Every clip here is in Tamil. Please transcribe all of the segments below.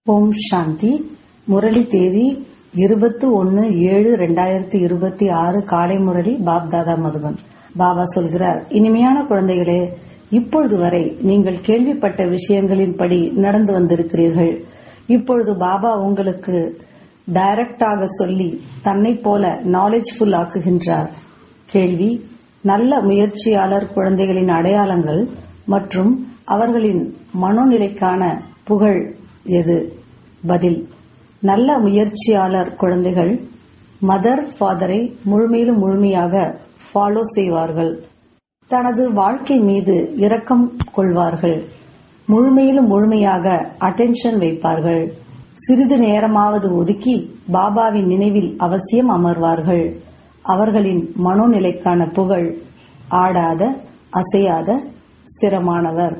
ஓம் சாந்தி முரளி தேதி இருபத்து ஒன்னு ஏழு ரெண்டாயிரத்தி இருபத்தி ஆறு காலை முரளி பாப்தாதா மதுபன் பாபா சொல்கிறார் இனிமையான குழந்தைகளே இப்பொழுது வரை நீங்கள் கேள்விப்பட்ட விஷயங்களின்படி நடந்து வந்திருக்கிறீர்கள் இப்பொழுது பாபா உங்களுக்கு டைரக்டாக சொல்லி தன்னைப் போல நாலேஜ்ஃபுல் ஆக்குகின்றார் கேள்வி நல்ல முயற்சியாளர் குழந்தைகளின் அடையாளங்கள் மற்றும் அவர்களின் மனோநிலைக்கான புகழ் எது பதில் நல்ல முயற்சியாளர் குழந்தைகள் மதர் ஃபாதரை முழுமையிலும் முழுமையாக ஃபாலோ செய்வார்கள் தனது வாழ்க்கை மீது இரக்கம் கொள்வார்கள் முழுமையிலும் முழுமையாக அட்டென்ஷன் வைப்பார்கள் சிறிது நேரமாவது ஒதுக்கி பாபாவின் நினைவில் அவசியம் அமர்வார்கள் அவர்களின் மனோநிலைக்கான புகழ் ஆடாத அசையாத ஸ்திரமானவர்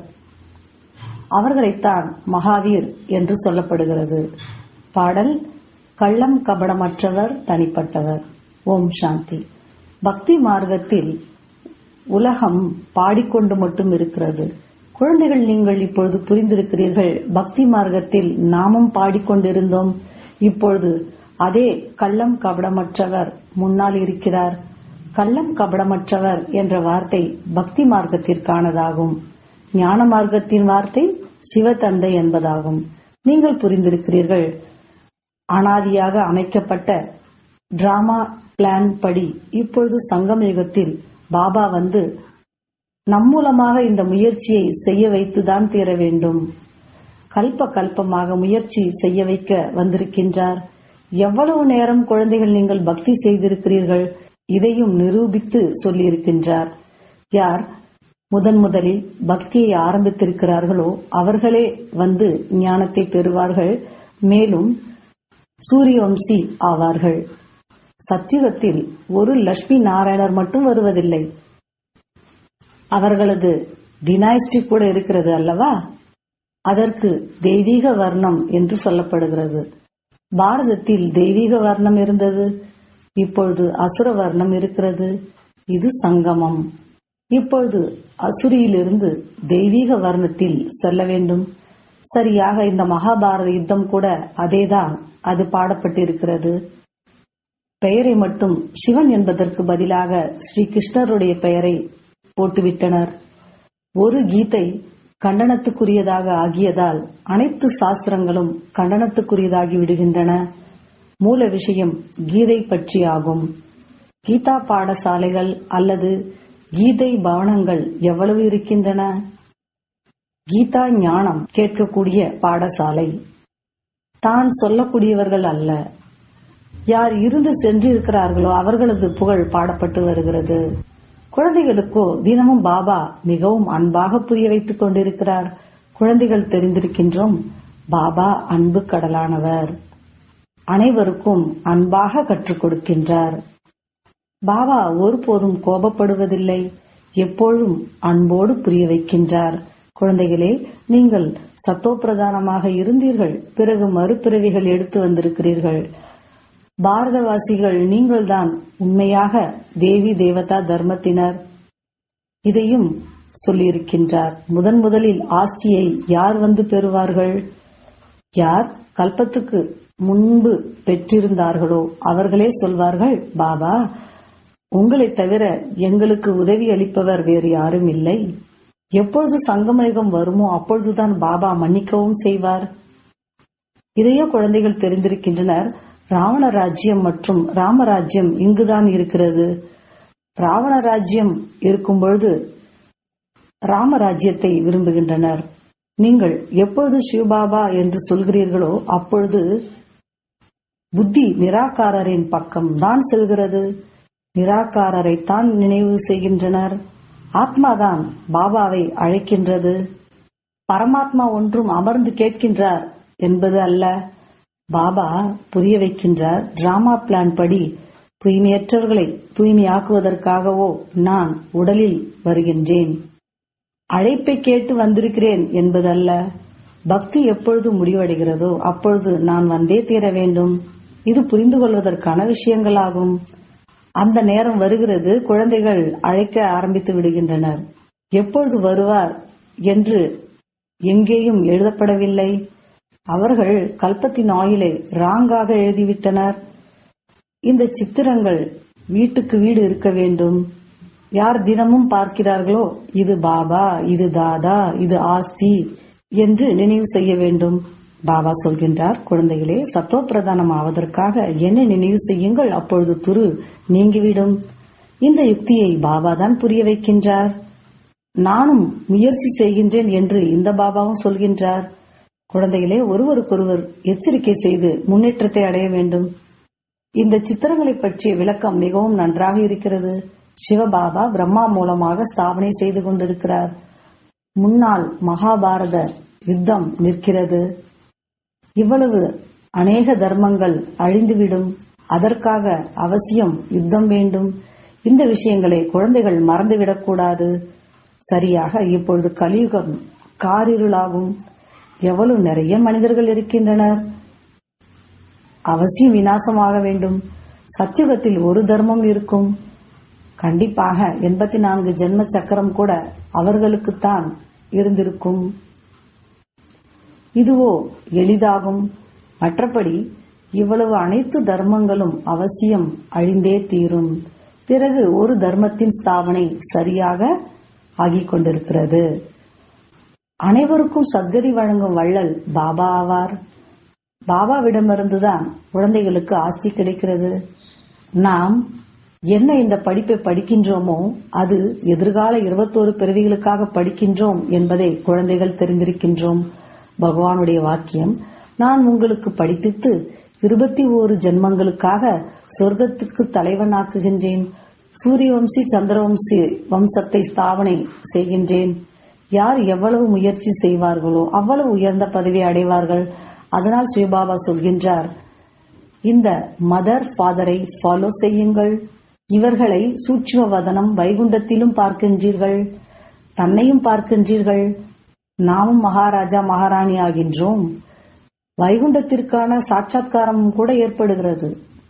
அவர்களைத்தான் மகாவீர் என்று சொல்லப்படுகிறது பாடல் கள்ளம் கபடமற்றவர் தனிப்பட்டவர் ஓம் சாந்தி பக்தி மார்க்கத்தில் உலகம் பாடிக்கொண்டு மட்டும் இருக்கிறது குழந்தைகள் நீங்கள் இப்பொழுது புரிந்திருக்கிறீர்கள் பக்தி மார்க்கத்தில் நாமும் பாடிக்கொண்டிருந்தோம் இப்பொழுது அதே கள்ளம் கபடமற்றவர் முன்னால் இருக்கிறார் கள்ளம் கபடமற்றவர் என்ற வார்த்தை பக்தி மார்க்கத்திற்கானதாகும் ஞான மார்க்கத்தின் வார்த்தை சிவதந்தை என்பதாகும் நீங்கள் புரிந்திருக்கிறீர்கள் அனாதியாக அமைக்கப்பட்ட டிராமா பிளான் படி இப்பொழுது சங்கம் யுகத்தில் பாபா வந்து நம் மூலமாக இந்த முயற்சியை செய்ய வைத்துதான் தீர வேண்டும் கல்ப கல்பமாக முயற்சி செய்ய வைக்க வந்திருக்கின்றார் எவ்வளவு நேரம் குழந்தைகள் நீங்கள் பக்தி செய்திருக்கிறீர்கள் இதையும் நிரூபித்து சொல்லியிருக்கின்றார் யார் முதன் முதலில் பக்தியை ஆரம்பித்திருக்கிறார்களோ அவர்களே வந்து ஞானத்தை பெறுவார்கள் மேலும் சூரியவம்சி ஆவார்கள் சத்தியுகத்தில் ஒரு லட்சுமி நாராயணர் மட்டும் வருவதில்லை அவர்களது டினாய்ஸ்டி கூட இருக்கிறது அல்லவா அதற்கு தெய்வீக வர்ணம் என்று சொல்லப்படுகிறது பாரதத்தில் தெய்வீக வர்ணம் இருந்தது இப்பொழுது அசுர வர்ணம் இருக்கிறது இது சங்கமம் இப்பொழுது அசுரியிலிருந்து தெய்வீக வர்ணத்தில் செல்ல வேண்டும் சரியாக இந்த மகாபாரத யுத்தம் கூட அதேதான் அது பாடப்பட்டிருக்கிறது பெயரை மட்டும் சிவன் என்பதற்கு பதிலாக ஸ்ரீ கிருஷ்ணருடைய பெயரை போட்டுவிட்டனர் ஒரு கீதை கண்டனத்துக்குரியதாக ஆகியதால் அனைத்து சாஸ்திரங்களும் கண்டனத்துக்குரியதாகி விடுகின்றன மூல விஷயம் கீதை பற்றி ஆகும் கீதா பாடசாலைகள் அல்லது கீதை பவனங்கள் எவ்வளவு இருக்கின்றன கீதா ஞானம் கேட்கக்கூடிய பாடசாலை தான் சொல்லக்கூடியவர்கள் அல்ல யார் இருந்து சென்றிருக்கிறார்களோ அவர்களது புகழ் பாடப்பட்டு வருகிறது குழந்தைகளுக்கோ தினமும் பாபா மிகவும் அன்பாக புரிய வைத்துக் கொண்டிருக்கிறார் குழந்தைகள் தெரிந்திருக்கின்றோம் பாபா அன்பு கடலானவர் அனைவருக்கும் அன்பாக கற்றுக் கொடுக்கின்றார் பாபா ஒருபோதும் கோபப்படுவதில்லை எப்பொழுதும் அன்போடு புரிய வைக்கின்றார் குழந்தைகளே நீங்கள் சத்தோப்பிரதானமாக இருந்தீர்கள் பிறகு மறுபிறவிகள் எடுத்து வந்திருக்கிறீர்கள் பாரதவாசிகள் நீங்கள்தான் உண்மையாக தேவி தேவதா தர்மத்தினர் இதையும் சொல்லியிருக்கின்றார் முதன் முதலில் ஆஸ்தியை யார் வந்து பெறுவார்கள் யார் கல்பத்துக்கு முன்பு பெற்றிருந்தார்களோ அவர்களே சொல்வார்கள் பாபா உங்களை தவிர எங்களுக்கு உதவி அளிப்பவர் வேறு யாரும் இல்லை எப்பொழுது சங்கமயுகம் வருமோ அப்பொழுதுதான் பாபா மன்னிக்கவும் செய்வார் இதையோ குழந்தைகள் தெரிந்திருக்கின்றனர் ராவண ராஜ்யம் மற்றும் ராமராஜ்யம் இங்குதான் இருக்கிறது ராவண ராஜ்யம் இருக்கும் பொழுது ராமராஜ்யத்தை விரும்புகின்றனர் நீங்கள் எப்பொழுது சிவபாபா என்று சொல்கிறீர்களோ அப்பொழுது புத்தி நிராகாரரின் பக்கம் தான் செல்கிறது நிராகாரரை தான் நினைவு செய்கின்றனர் ஆத்மாதான் பாபாவை அழைக்கின்றது பரமாத்மா ஒன்றும் அமர்ந்து கேட்கின்றார் என்பது அல்ல பாபா புரிய வைக்கின்றார் டிராமா பிளான் படி தூய்மையற்றவர்களை தூய்மையாக்குவதற்காகவோ நான் உடலில் வருகின்றேன் அழைப்பை கேட்டு வந்திருக்கிறேன் என்பதல்ல பக்தி எப்பொழுது முடிவடைகிறதோ அப்பொழுது நான் வந்தே தீர வேண்டும் இது புரிந்து கொள்வதற்கான விஷயங்களாகும் அந்த நேரம் வருகிறது குழந்தைகள் அழைக்க ஆரம்பித்து விடுகின்றனர் எப்பொழுது வருவார் என்று எங்கேயும் எழுதப்படவில்லை அவர்கள் கல்பத்தின் ஆயிலை ராங்காக எழுதிவிட்டனர் இந்த சித்திரங்கள் வீட்டுக்கு வீடு இருக்க வேண்டும் யார் தினமும் பார்க்கிறார்களோ இது பாபா இது தாதா இது ஆஸ்தி என்று நினைவு செய்ய வேண்டும் பாபா சொல்கின்றார் குழந்தைகளே சத்தோ பிரதானம் ஆவதற்காக என்ன நினைவு செய்யுங்கள் அப்பொழுது துரு நீங்கிவிடும் இந்த யுக்தியை பாபா தான் புரிய வைக்கின்றார் நானும் முயற்சி செய்கின்றேன் என்று இந்த பாபாவும் சொல்கின்றார் குழந்தைகளே ஒருவருக்கொருவர் எச்சரிக்கை செய்து முன்னேற்றத்தை அடைய வேண்டும் இந்த சித்திரங்களை பற்றிய விளக்கம் மிகவும் நன்றாக இருக்கிறது சிவபாபா பிரம்மா மூலமாக ஸ்தாபனை செய்து கொண்டிருக்கிறார் முன்னால் மகாபாரத யுத்தம் நிற்கிறது இவ்வளவு அநேக தர்மங்கள் அழிந்துவிடும் அதற்காக அவசியம் யுத்தம் வேண்டும் இந்த விஷயங்களை குழந்தைகள் மறந்துவிடக்கூடாது சரியாக இப்பொழுது கலியுகம் காரிருளாகும் எவ்வளவு நிறைய மனிதர்கள் இருக்கின்றனர் அவசியம் விநாசமாக வேண்டும் சத்தியுகத்தில் ஒரு தர்மம் இருக்கும் கண்டிப்பாக எண்பத்தி நான்கு ஜென்ம சக்கரம் கூட அவர்களுக்குத்தான் இருந்திருக்கும் இதுவோ எளிதாகும் மற்றபடி இவ்வளவு அனைத்து தர்மங்களும் அவசியம் அழிந்தே தீரும் பிறகு ஒரு தர்மத்தின் ஸ்தாபனை சரியாக ஆகிக் கொண்டிருக்கிறது அனைவருக்கும் சத்கதி வழங்கும் வள்ளல் பாபா ஆவார் பாபாவிடமிருந்துதான் குழந்தைகளுக்கு ஆஸ்தி கிடைக்கிறது நாம் என்ன இந்த படிப்பை படிக்கின்றோமோ அது எதிர்கால இருபத்தோரு பிறவிகளுக்காக படிக்கின்றோம் என்பதை குழந்தைகள் தெரிந்திருக்கின்றோம் பகவானுடைய வாக்கியம் நான் உங்களுக்கு படிப்பித்து இருபத்தி ஓரு ஜென்மங்களுக்காக சொர்க்கத்துக்கு தலைவனாக்குகின்றேன் சூரியவம்சி சந்திரவம்சி வம்சத்தை ஸ்தாபனை செய்கின்றேன் யார் எவ்வளவு முயற்சி செய்வார்களோ அவ்வளவு உயர்ந்த பதவி அடைவார்கள் அதனால் சிவபாபா சொல்கின்றார் இந்த மதர் ஃபாதரை ஃபாலோ செய்யுங்கள் இவர்களை சூட்சும வதனம் வைகுண்டத்திலும் பார்க்கின்றீர்கள் தன்னையும் பார்க்கின்றீர்கள் நாமும் மகாராஜா மகாராணி ஆகின்றோம் வைகுண்டத்திற்கான சாட்சாத்காரமும் கூட ஏற்படுகிறது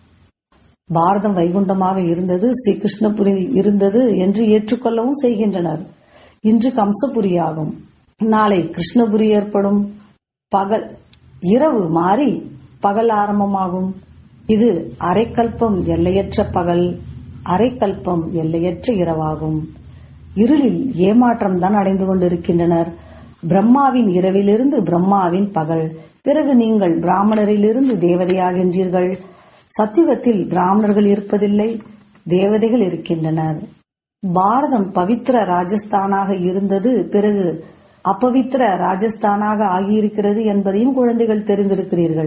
பாரதம் வைகுண்டமாக இருந்தது ஸ்ரீ கிருஷ்ணபுரி இருந்தது என்று ஏற்றுக்கொள்ளவும் செய்கின்றனர் இன்று கம்சபுரியாகும் நாளை கிருஷ்ணபுரி ஏற்படும் பகல் இரவு மாறி பகல் ஆரம்பமாகும் இது அரைக்கல்பம் எல்லையற்ற பகல் அரைக்கல்பம் எல்லையற்ற இரவாகும் இருளில் ஏமாற்றம் தான் அடைந்து கொண்டிருக்கின்றனர் பிரம்மாவின் இரவிலிருந்து பிரம்மாவின் பகல் பிறகு நீங்கள் பிராமணரிலிருந்து தேவதையாகின்றீர்கள் சத்தியுகத்தில் பிராமணர்கள் இருப்பதில்லை தேவதைகள் இருக்கின்றனர் பாரதம் பவித்திர ராஜஸ்தானாக இருந்தது பிறகு அப்பவித்திர ராஜஸ்தானாக ஆகியிருக்கிறது என்பதையும் குழந்தைகள் தெரிந்திருக்கிறீர்கள்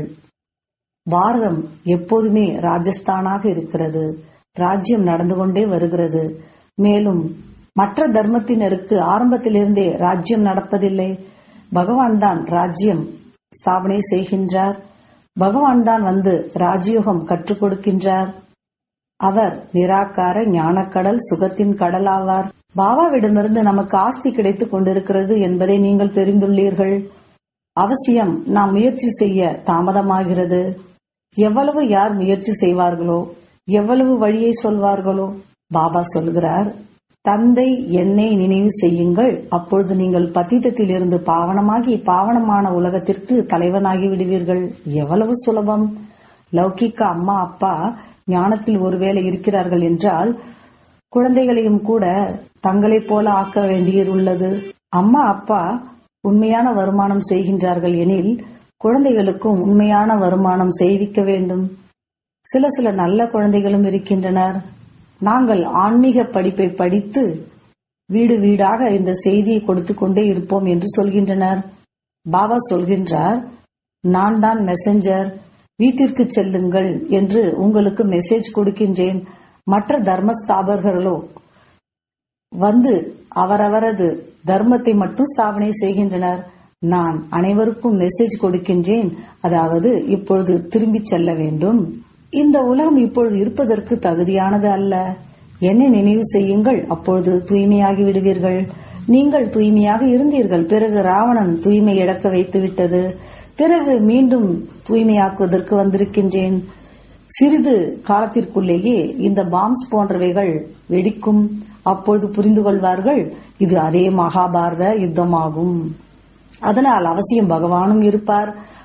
பாரதம் எப்போதுமே ராஜஸ்தானாக இருக்கிறது ராஜ்யம் நடந்து கொண்டே வருகிறது மேலும் மற்ற தர்மத்தினருக்கு ஆரம்பத்திலிருந்தே ராஜ்யம் நடப்பதில்லை பகவான் தான் ராஜ்யம் ஸ்தாபனை செய்கின்றார் பகவான் தான் வந்து ராஜயோகம் கற்றுக் கொடுக்கின்றார் அவர் நிராகார ஞானக்கடல் சுகத்தின் கடல் ஆவார் பாபாவிடமிருந்து நமக்கு ஆஸ்தி கிடைத்துக் கொண்டிருக்கிறது என்பதை நீங்கள் தெரிந்துள்ளீர்கள் அவசியம் நாம் முயற்சி செய்ய தாமதமாகிறது எவ்வளவு யார் முயற்சி செய்வார்களோ எவ்வளவு வழியை சொல்வார்களோ பாபா சொல்கிறார் தந்தை என்னை நினைவு செய்யுங்கள் அப்பொழுது நீங்கள் பத்திதத்தில் இருந்து பாவனமாகி பாவனமான உலகத்திற்கு தலைவனாகி விடுவீர்கள் எவ்வளவு சுலபம் லௌகிக்க அம்மா அப்பா ஞானத்தில் ஒருவேளை இருக்கிறார்கள் என்றால் குழந்தைகளையும் கூட தங்களைப் போல ஆக்க வேண்டியுள்ளது அம்மா அப்பா உண்மையான வருமானம் செய்கின்றார்கள் எனில் குழந்தைகளுக்கும் உண்மையான வருமானம் செய்விக்க வேண்டும் சில சில நல்ல குழந்தைகளும் இருக்கின்றனர் நாங்கள் ஆன்மீக படிப்பை படித்து வீடு வீடாக இந்த செய்தியை கொடுத்து கொண்டே இருப்போம் என்று சொல்கின்றனர் பாபா சொல்கின்றார் நான் தான் மெசஞ்சர் வீட்டிற்கு செல்லுங்கள் என்று உங்களுக்கு மெசேஜ் கொடுக்கின்றேன் மற்ற தர்மஸ்தாபர்களோ வந்து அவரவரது தர்மத்தை மட்டும் ஸ்தாபனை செய்கின்றனர் நான் அனைவருக்கும் மெசேஜ் கொடுக்கின்றேன் அதாவது இப்பொழுது திரும்பிச் செல்ல வேண்டும் இந்த உலகம் இப்பொழுது இருப்பதற்கு தகுதியானது அல்ல என்னை நினைவு செய்யுங்கள் அப்பொழுது தூய்மையாகி விடுவீர்கள் நீங்கள் தூய்மையாக இருந்தீர்கள் பிறகு ராவணன் தூய்மை இழக்க வைத்து விட்டது பிறகு மீண்டும் தூய்மையாக்குவதற்கு வந்திருக்கின்றேன் சிறிது காலத்திற்குள்ளேயே இந்த பாம்ஸ் போன்றவைகள் வெடிக்கும் அப்பொழுது புரிந்து கொள்வார்கள் இது அதே மகாபாரத யுத்தமாகும் அதனால் அவசியம் பகவானும் இருப்பார்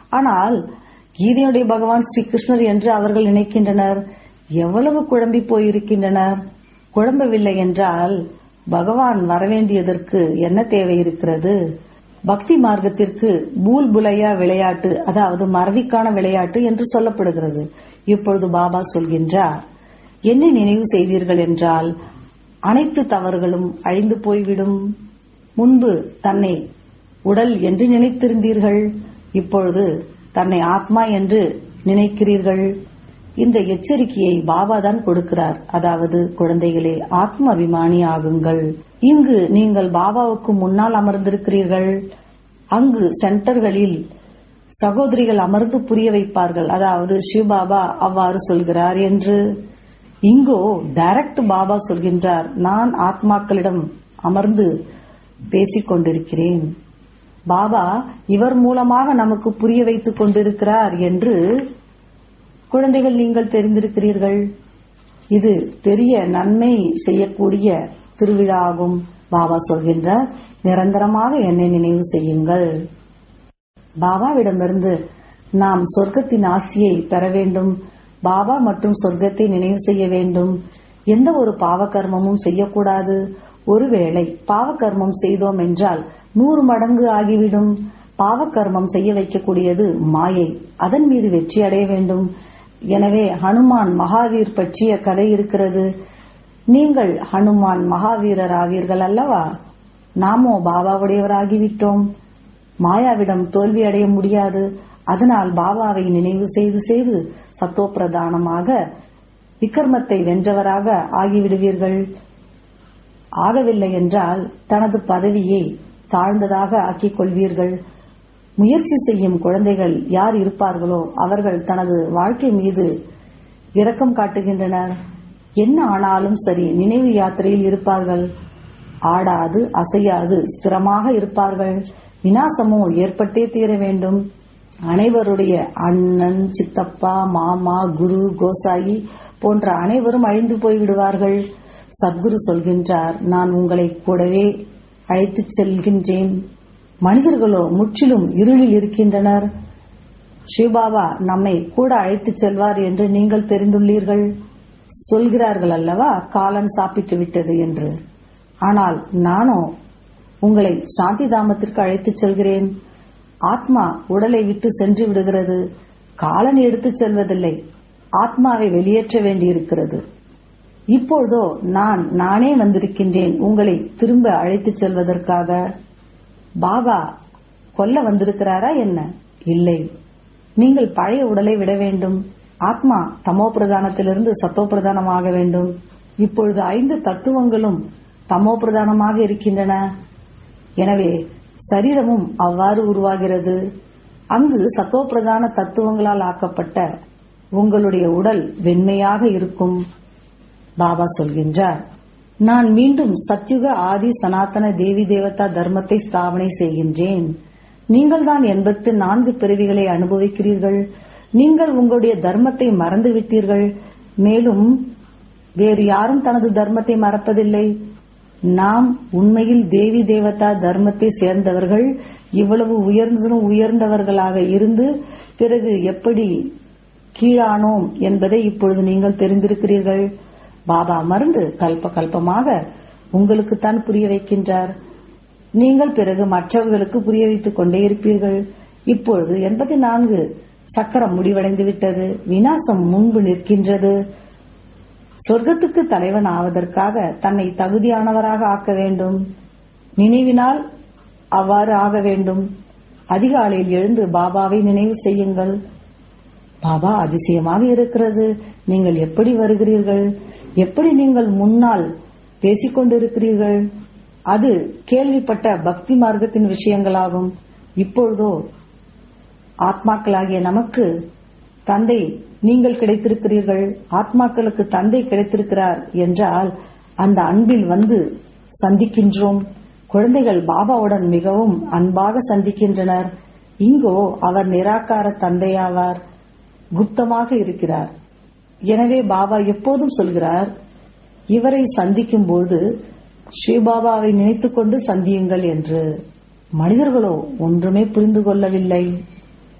ஆனால் கீதையுடைய பகவான் ஸ்ரீ கிருஷ்ணர் என்று அவர்கள் நினைக்கின்றனர் எவ்வளவு குழம்பி போயிருக்கின்றனர் குழம்பவில்லை என்றால் பகவான் வரவேண்டியதற்கு என்ன தேவை இருக்கிறது பக்தி மார்க்கத்திற்கு பூல் புலையா விளையாட்டு அதாவது மறதிக்கான விளையாட்டு என்று சொல்லப்படுகிறது இப்பொழுது பாபா சொல்கின்றார் என்ன நினைவு செய்தீர்கள் என்றால் அனைத்து தவறுகளும் அழிந்து போய்விடும் முன்பு தன்னை உடல் என்று நினைத்திருந்தீர்கள் இப்பொழுது தன்னை ஆத்மா என்று நினைக்கிறீர்கள் இந்த எச்சரிக்கையை பாபா தான் கொடுக்கிறார் அதாவது குழந்தைகளே ஆத்ம அபிமானி ஆகுங்கள் இங்கு நீங்கள் பாபாவுக்கு முன்னால் அமர்ந்திருக்கிறீர்கள் அங்கு சென்டர்களில் சகோதரிகள் அமர்ந்து புரிய வைப்பார்கள் அதாவது சிவபாபா அவ்வாறு சொல்கிறார் என்று இங்கோ டைரக்ட் பாபா சொல்கின்றார் நான் ஆத்மாக்களிடம் அமர்ந்து பேசிக் கொண்டிருக்கிறேன் பாபா இவர் மூலமாக நமக்கு புரிய வைத்துக் கொண்டிருக்கிறார் என்று குழந்தைகள் நீங்கள் தெரிந்திருக்கிறீர்கள் இது பெரிய நன்மை செய்யக்கூடிய திருவிழா ஆகும் பாபா சொல்கின்றார் நிரந்தரமாக என்னை நினைவு செய்யுங்கள் பாபாவிடமிருந்து நாம் சொர்க்கத்தின் ஆசியை பெற வேண்டும் பாபா மற்றும் சொர்க்கத்தை நினைவு செய்ய வேண்டும் எந்த ஒரு பாவகர்மமும் செய்யக்கூடாது ஒருவேளை பாவகர்மம் செய்தோம் என்றால் நூறு மடங்கு ஆகிவிடும் பாவகர்மம் செய்ய வைக்கக்கூடியது மாயை அதன் மீது வெற்றி அடைய வேண்டும் எனவே ஹனுமான் மகாவீர் பற்றிய கதை இருக்கிறது நீங்கள் ஹனுமான் மகாவீரர் ஆவீர்கள் அல்லவா நாமோ பாபாவுடையவராகிவிட்டோம் மாயாவிடம் தோல்வி அடைய முடியாது அதனால் பாபாவை நினைவு செய்து செய்து சத்தோப்பிரதானமாக விக்ரமத்தை வென்றவராக ஆகிவிடுவீர்கள் ஆகவில்லை என்றால் தனது பதவியை தாழ்ந்ததாக ஆக்கிக் கொள்வீர்கள் முயற்சி செய்யும் குழந்தைகள் யார் இருப்பார்களோ அவர்கள் தனது வாழ்க்கை மீது இரக்கம் காட்டுகின்றனர் என்ன ஆனாலும் சரி நினைவு யாத்திரையில் இருப்பார்கள் ஆடாது அசையாது ஸ்திரமாக இருப்பார்கள் வினாசமோ ஏற்பட்டே தீர வேண்டும் அனைவருடைய அண்ணன் சித்தப்பா மாமா குரு கோசாயி போன்ற அனைவரும் அழிந்து போய்விடுவார்கள் சத்குரு சொல்கின்றார் நான் உங்களை கூடவே அழைத்துச் செல்கின்றேன் மனிதர்களோ முற்றிலும் இருளில் இருக்கின்றனர் ஸ்ரீபாபா நம்மை கூட அழைத்துச் செல்வார் என்று நீங்கள் தெரிந்துள்ளீர்கள் சொல்கிறார்கள் அல்லவா காலன் சாப்பிட்டு விட்டது என்று ஆனால் நானோ உங்களை சாந்தி தாமத்திற்கு அழைத்துச் செல்கிறேன் ஆத்மா உடலை விட்டு சென்று விடுகிறது காலன் எடுத்துச் செல்வதில்லை ஆத்மாவை வெளியேற்ற வேண்டியிருக்கிறது இப்பொழுதோ நான் நானே வந்திருக்கின்றேன் உங்களை திரும்ப அழைத்துச் செல்வதற்காக பாபா கொல்ல வந்திருக்கிறாரா என்ன இல்லை நீங்கள் பழைய உடலை விட வேண்டும் ஆத்மா தமோ பிரதானத்திலிருந்து சத்தோ பிரதானமாக வேண்டும் இப்பொழுது ஐந்து தத்துவங்களும் தமோ பிரதானமாக இருக்கின்றன எனவே சரீரமும் அவ்வாறு உருவாகிறது அங்கு சத்தோ பிரதான தத்துவங்களால் ஆக்கப்பட்ட உங்களுடைய உடல் வெண்மையாக இருக்கும் பாபா சொல்கின்றார் நான் மீண்டும் சத்யுக ஆதி சனாதன தேவி தேவதா தர்மத்தை ஸ்தாபனை செய்கின்றேன் நீங்கள் தான் எண்பத்து நான்கு பிறவிகளை அனுபவிக்கிறீர்கள் நீங்கள் உங்களுடைய தர்மத்தை மறந்து விட்டீர்கள் மேலும் வேறு யாரும் தனது தர்மத்தை மறப்பதில்லை நாம் உண்மையில் தேவி தேவதா தர்மத்தை சேர்ந்தவர்கள் இவ்வளவு உயர்ந்ததும் உயர்ந்தவர்களாக இருந்து பிறகு எப்படி கீழானோம் என்பதை இப்பொழுது நீங்கள் தெரிந்திருக்கிறீர்கள் பாபா மருந்து கல்ப கல்பமாக உங்களுக்குத்தான் புரிய வைக்கின்றார் நீங்கள் பிறகு மற்றவர்களுக்கு புரிய வைத்துக் கொண்டே இருப்பீர்கள் இப்பொழுது எண்பத்தி நான்கு சக்கரம் முடிவடைந்து விட்டது வினாசம் முன்பு நிற்கின்றது சொர்க்கத்துக்கு தலைவன் ஆவதற்காக தன்னை தகுதியானவராக ஆக்க வேண்டும் நினைவினால் அவ்வாறு ஆக வேண்டும் அதிகாலையில் எழுந்து பாபாவை நினைவு செய்யுங்கள் பாபா அதிசயமாக இருக்கிறது நீங்கள் எப்படி வருகிறீர்கள் எப்படி நீங்கள் முன்னால் பேசிக் கொண்டிருக்கிறீர்கள் அது கேள்விப்பட்ட பக்தி மார்க்கத்தின் விஷயங்களாகும் இப்பொழுதோ ஆத்மாக்களாகிய நமக்கு தந்தை நீங்கள் கிடைத்திருக்கிறீர்கள் ஆத்மாக்களுக்கு தந்தை கிடைத்திருக்கிறார் என்றால் அந்த அன்பில் வந்து சந்திக்கின்றோம் குழந்தைகள் பாபாவுடன் மிகவும் அன்பாக சந்திக்கின்றனர் இங்கோ அவர் நிராகார தந்தையாவார் குப்தமாக இருக்கிறார் எனவே பாபா எப்போதும் சொல்கிறார் இவரை சந்திக்கும் போது ஸ்ரீபாபாவை நினைத்துக் கொண்டு சந்தியுங்கள் என்று மனிதர்களோ ஒன்றுமே புரிந்து கொள்ளவில்லை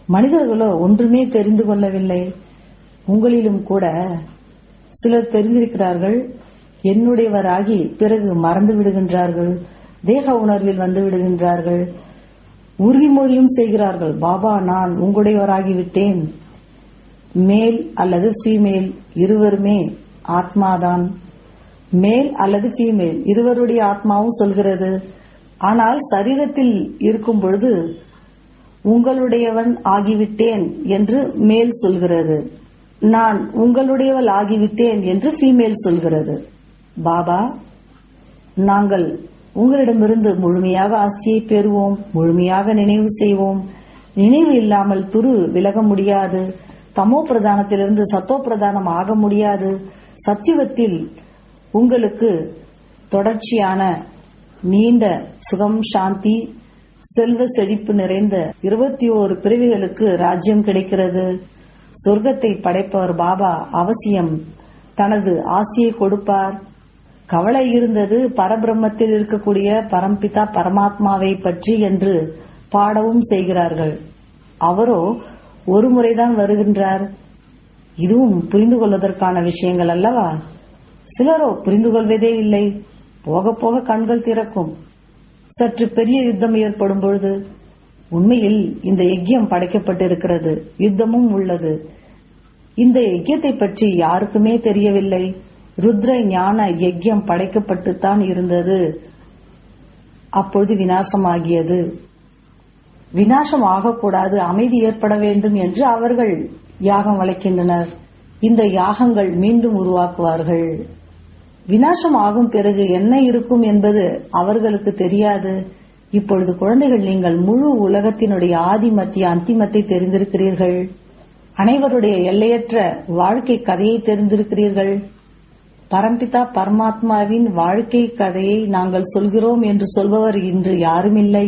மனிதர்களோ ஒன்றுமே தெரிந்து கொள்ளவில்லை உங்களிலும் கூட சிலர் தெரிந்திருக்கிறார்கள் என்னுடையவராகி பிறகு மறந்து விடுகின்றார்கள் தேக உணர்வில் வந்து விடுகின்றார்கள் உறுதிமொழியும் செய்கிறார்கள் பாபா நான் உங்களுடையவராகிவிட்டேன் மேல் அல்லது ஃபீமேல் இருவருமே ஆத்மாதான் மேல் அல்லது ஃபீமேல் இருவருடைய ஆத்மாவும் சொல்கிறது ஆனால் சரீரத்தில் இருக்கும் பொழுது உங்களுடையவன் ஆகிவிட்டேன் என்று மேல் சொல்கிறது நான் உங்களுடையவள் ஆகிவிட்டேன் என்று ஃபீமேல் சொல்கிறது பாபா நாங்கள் உங்களிடமிருந்து முழுமையாக ஆஸ்தியை பெறுவோம் முழுமையாக நினைவு செய்வோம் நினைவு இல்லாமல் துரு விலக முடியாது தமோ பிரதானத்திலிருந்து சத்தோ பிரதானம் ஆக முடியாது சத்தியுகத்தில் உங்களுக்கு தொடர்ச்சியான நீண்ட சுகம் சாந்தி செல்வ செழிப்பு நிறைந்த இருபத்தி ஓரு பிரிவுகளுக்கு ராஜ்யம் கிடைக்கிறது சொர்க்கத்தை படைப்பவர் பாபா அவசியம் தனது ஆசியை கொடுப்பார் கவலை இருந்தது பரபிரம்மத்தில் இருக்கக்கூடிய பரம்பிதா பரமாத்மாவை பற்றி என்று பாடவும் செய்கிறார்கள் அவரோ ஒரு முறைதான் வருகின்றார் இதுவும் புரிந்து கொள்வதற்கான விஷயங்கள் அல்லவா சிலரோ புரிந்து கொள்வதே இல்லை போக போக கண்கள் திறக்கும் சற்று பெரிய யுத்தம் ஏற்படும் பொழுது உண்மையில் இந்த யஜ்யம் படைக்கப்பட்டிருக்கிறது யுத்தமும் உள்ளது இந்த யஜ்யத்தை பற்றி யாருக்குமே தெரியவில்லை ருத்ர ஞான யஜ்யம் படைக்கப்பட்டுத்தான் இருந்தது அப்பொழுது வினாசமாகியது வினாசம் ஆகக்கூடாது அமைதி ஏற்பட வேண்டும் என்று அவர்கள் யாகம் வளைக்கின்றனர் இந்த யாகங்கள் மீண்டும் உருவாக்குவார்கள் வினாசம் ஆகும் பிறகு என்ன இருக்கும் என்பது அவர்களுக்கு தெரியாது இப்பொழுது குழந்தைகள் நீங்கள் முழு உலகத்தினுடைய ஆதி மத்திய அந்திமத்தை தெரிந்திருக்கிறீர்கள் அனைவருடைய எல்லையற்ற வாழ்க்கை கதையை தெரிந்திருக்கிறீர்கள் பரம்பிதா பரமாத்மாவின் வாழ்க்கை கதையை நாங்கள் சொல்கிறோம் என்று சொல்பவர் இன்று யாருமில்லை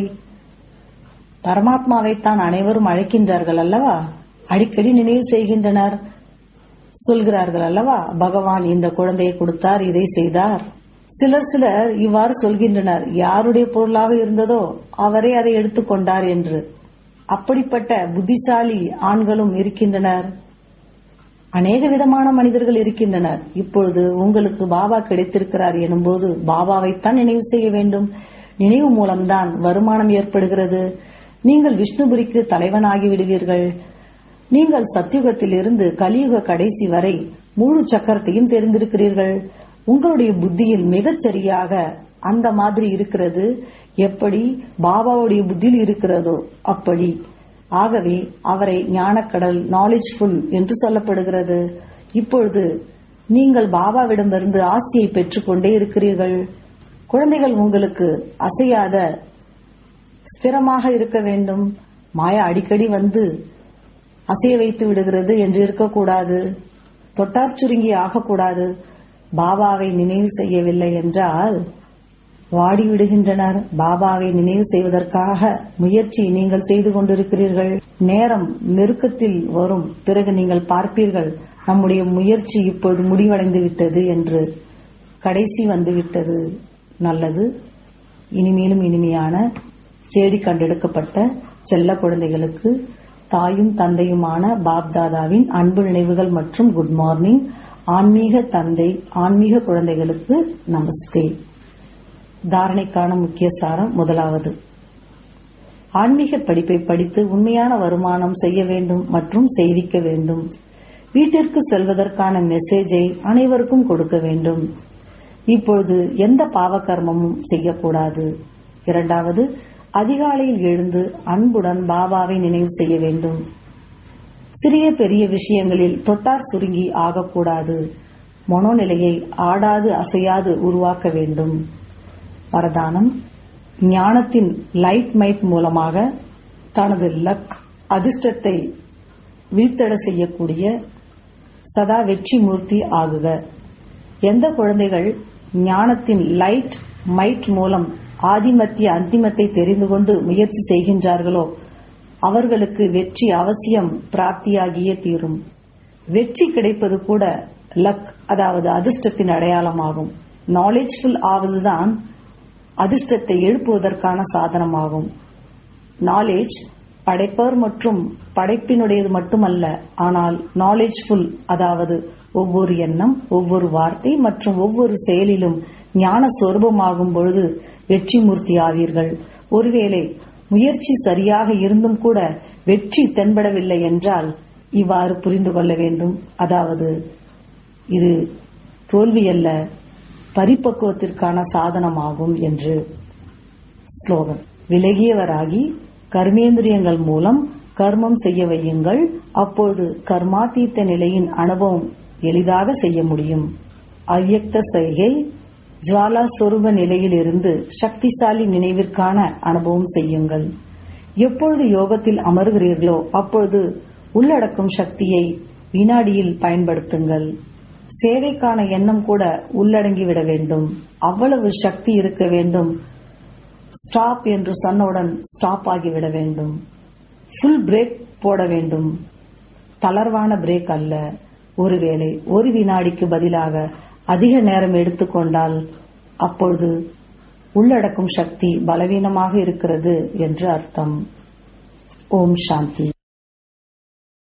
பரமாத்மாவைத்தான் அனைவரும் அழைக்கின்றார்கள் அல்லவா அடிக்கடி நினைவு செய்கின்றனர் சொல்கிறார்கள் அல்லவா பகவான் இந்த குழந்தையை கொடுத்தார் இதை செய்தார் சிலர் சிலர் இவ்வாறு சொல்கின்றனர் யாருடைய பொருளாக இருந்ததோ அவரே அதை எடுத்துக்கொண்டார் என்று அப்படிப்பட்ட புத்திசாலி ஆண்களும் இருக்கின்றனர் அநேக விதமான மனிதர்கள் இருக்கின்றனர் இப்பொழுது உங்களுக்கு பாபா கிடைத்திருக்கிறார் எனும்போது பாபாவைத்தான் நினைவு செய்ய வேண்டும் நினைவு மூலம்தான் வருமானம் ஏற்படுகிறது நீங்கள் விஷ்ணுபுரிக்கு தலைவனாகி விடுவீர்கள் நீங்கள் சத்தியுகத்தில் இருந்து கலியுக கடைசி வரை முழு சக்கரத்தையும் தெரிந்திருக்கிறீர்கள் உங்களுடைய புத்தியில் மிகச் சரியாக அந்த மாதிரி இருக்கிறது எப்படி பாபாவுடைய புத்தியில் இருக்கிறதோ அப்படி ஆகவே அவரை ஞானக்கடல் நாலேஜ்ஃபுல் என்று சொல்லப்படுகிறது இப்பொழுது நீங்கள் பாபாவிடமிருந்து ஆசையை பெற்றுக்கொண்டே இருக்கிறீர்கள் குழந்தைகள் உங்களுக்கு அசையாத ஸ்திரமாக இருக்க வேண்டும் மாயா அடிக்கடி வந்து அசைய வைத்து விடுகிறது என்று இருக்கக்கூடாது தொட்டார் சுருங்கி ஆகக்கூடாது பாபாவை நினைவு செய்யவில்லை என்றால் வாடி விடுகின்றனர் பாபாவை நினைவு செய்வதற்காக முயற்சி நீங்கள் செய்து கொண்டிருக்கிறீர்கள் நேரம் நெருக்கத்தில் வரும் பிறகு நீங்கள் பார்ப்பீர்கள் நம்முடைய முயற்சி இப்போது முடிவடைந்து விட்டது என்று கடைசி வந்துவிட்டது நல்லது இனிமேலும் இனிமையான தேடி கண்டெடுக்கப்பட்ட செல்ல குழந்தைகளுக்கு தாயும் தந்தையுமான பாப்தாதாவின் அன்பு நினைவுகள் மற்றும் குட் மார்னிங் ஆன்மீக தந்தை ஆன்மீக குழந்தைகளுக்கு நமஸ்தே தாரணைக்கான முக்கிய சாரம் முதலாவது ஆன்மீக படிப்பை படித்து உண்மையான வருமானம் செய்ய வேண்டும் மற்றும் செய்விக்க வேண்டும் வீட்டிற்கு செல்வதற்கான மெசேஜை அனைவருக்கும் கொடுக்க வேண்டும் இப்பொழுது எந்த பாவகர்மமும் செய்யக்கூடாது இரண்டாவது அதிகாலையில் எழுந்து அன்புடன் பாபாவை நினைவு செய்ய வேண்டும் சிறிய பெரிய விஷயங்களில் தொட்டார் சுருங்கி ஆகக்கூடாது மனோநிலையை ஆடாது அசையாது உருவாக்க வேண்டும் வரதானம் ஞானத்தின் லைட் மைட் மூலமாக தனது லக் அதிர்ஷ்டத்தை வீழ்த்தட செய்யக்கூடிய சதா வெற்றி மூர்த்தி ஆகுக எந்த குழந்தைகள் ஞானத்தின் லைட் மைட் மூலம் ஆதிமத்திய அந்திமத்தை தெரிந்து கொண்டு முயற்சி செய்கின்றார்களோ அவர்களுக்கு வெற்றி அவசியம் பிராப்தியாகியே தீரும் வெற்றி கிடைப்பது கூட லக் அதாவது அதிர்ஷ்டத்தின் அடையாளமாகும் நாலேஜ்ஃபுல் ஆவதுதான் அதிர்ஷ்டத்தை எழுப்புவதற்கான சாதனமாகும் நாலேஜ் படைப்பவர் மற்றும் படைப்பினுடையது மட்டுமல்ல ஆனால் நாலேஜ்ஃபுல் அதாவது ஒவ்வொரு எண்ணம் ஒவ்வொரு வார்த்தை மற்றும் ஒவ்வொரு செயலிலும் ஞான சொரூபமாகும் பொழுது வெற்றி மூர்த்தி ஆவீர்கள் ஒருவேளை முயற்சி சரியாக இருந்தும் கூட வெற்றி தென்படவில்லை என்றால் இவ்வாறு புரிந்து கொள்ள வேண்டும் அதாவது இது தோல்வியல்ல பரிபக்குவத்திற்கான சாதனமாகும் என்று ஸ்லோகன் விலகியவராகி கர்மேந்திரியங்கள் மூலம் கர்மம் செய்ய வையுங்கள் அப்பொழுது கர்மாத்தீத்த நிலையின் அனுபவம் எளிதாக செய்ய முடியும் அவ்யக்த செய்கை ஜுவாலா சொரூப நிலையிலிருந்து சக்திசாலி நினைவிற்கான அனுபவம் செய்யுங்கள் எப்பொழுது யோகத்தில் அமர்கிறீர்களோ அப்பொழுது உள்ளடக்கும் சக்தியை வினாடியில் பயன்படுத்துங்கள் சேவைக்கான எண்ணம் கூட உள்ளடங்கிவிட வேண்டும் அவ்வளவு சக்தி இருக்க வேண்டும் ஸ்டாப் என்று சொன்னவுடன் ஸ்டாப் ஆகிவிட வேண்டும் ஃபுல் பிரேக் போட வேண்டும் தளர்வான பிரேக் அல்ல ஒருவேளை ஒரு வினாடிக்கு பதிலாக அதிக நேரம் எடுத்துக்கொண்டால் அப்பொழுது உள்ளடக்கும் சக்தி பலவீனமாக இருக்கிறது என்று அர்த்தம் ஓம் சாந்தி